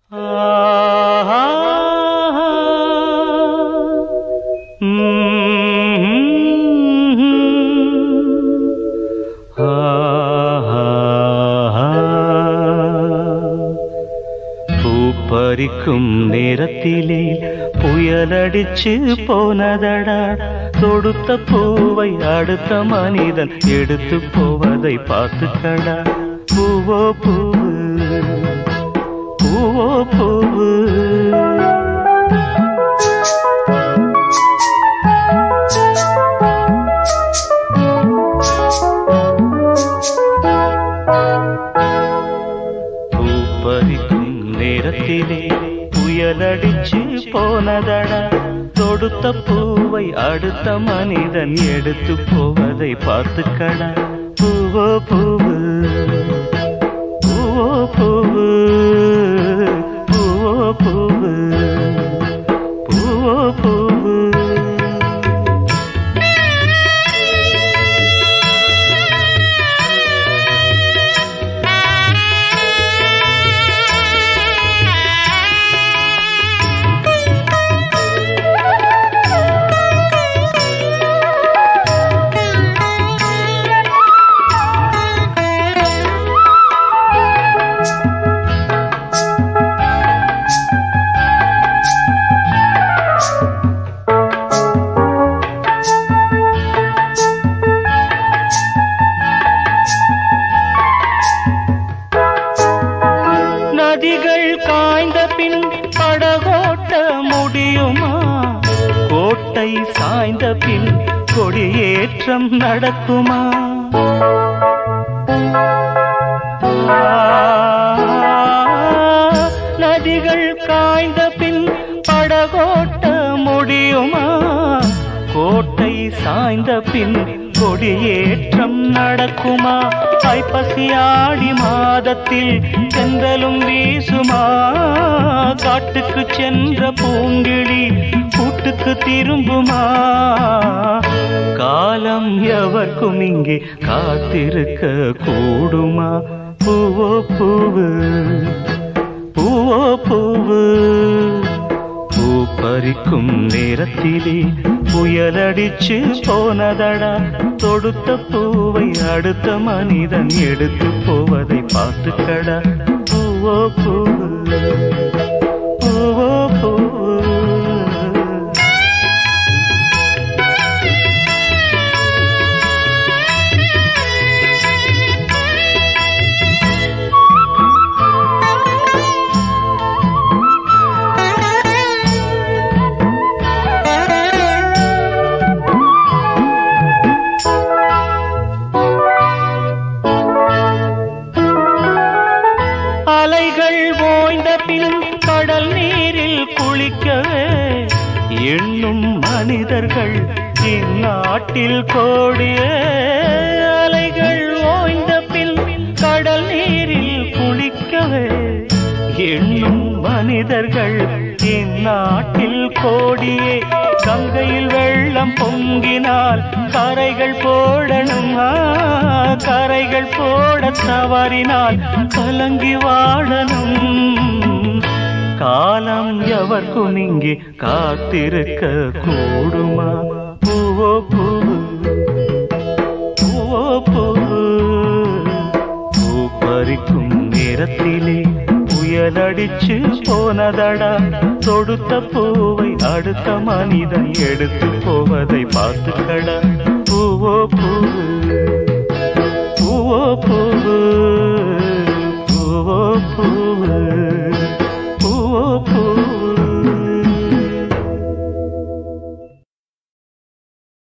பூப்பறிக்கும் நேரத்திலே புயலடிச்சு போனதடா தொடுத்த பூவை அடுத்த மனிதன் எடுத்து போவதை பார்த்துக்கடா பூவோ பூவு பூவோ பூவு பூப்பறிக்கும் நேரத்திலே புயலடிச்சு போனதடா தொடுத்த பூவை அடுத்த மனிதன் எடுத்து போவதை பார்த்துக்கடா பூவோ பூவு பூவோ பூவு பூவோ பூவு பூவோ பூவு நதிகள் காய்ந்த பின் படகோட்ட முடியுமா கோட்டை சாய்ந்த பின் கொடியேற்றம் நடக்குமா ஆ, நதிகள் காய்ந்த பின் படகோட்ட முடியுமா கோட்டை சாய்ந்த பின் கொடியேற்றம் நடக்குமா ஐப்பசியாடி மாதத்தில் சென்றலும் வீசுமா காட்டுக்கு சென்ற பூங்கிழி கூட்டுக்கு திரும்புமா காலம் எவர்க்கும் இங்கே காத்திருக்க கூடுமா பூவோ பூவு பூவோ பூவு பூ பறிக்கும் நேரத்திலே புயலடிச்சு போனதடா தொடுத்த பூவை அடுத்த மனிதன் எடுத்து போவதை பார்த்துக்கடா பூவோ பூவு பூவோ பூவு அலைகள் ஓய்ந்த பின் கடல் நீரில் குளிக்கவே எண்ணும் மனிதர்கள் இந்நாட்டில் கோடியே அலைகள் ஓய்ந்த பின் கடல் நீரில் குளிக்கவே எண்ணும் மனிதர்கள் இந்நாட்டில் கோடியே கங்கையில் வெள்ளம் பொங்கினால் கரைகள் போடணும் ஆ, கரைகள் போட தவறினால் கலங்கி வாழணும் காலம் எவர்க்கும் இங்கே காத்திருக்க கூடுமா பூவோ பூவு பூவோ பூவு பூ பறிக்கும் நேரத்திலே புயலடிச்சு போனதடா தொடுத்த பூவை அடுத்த மனிதன் எடுத்து போவதை பார்த்துக்கடா பூவோ பூவு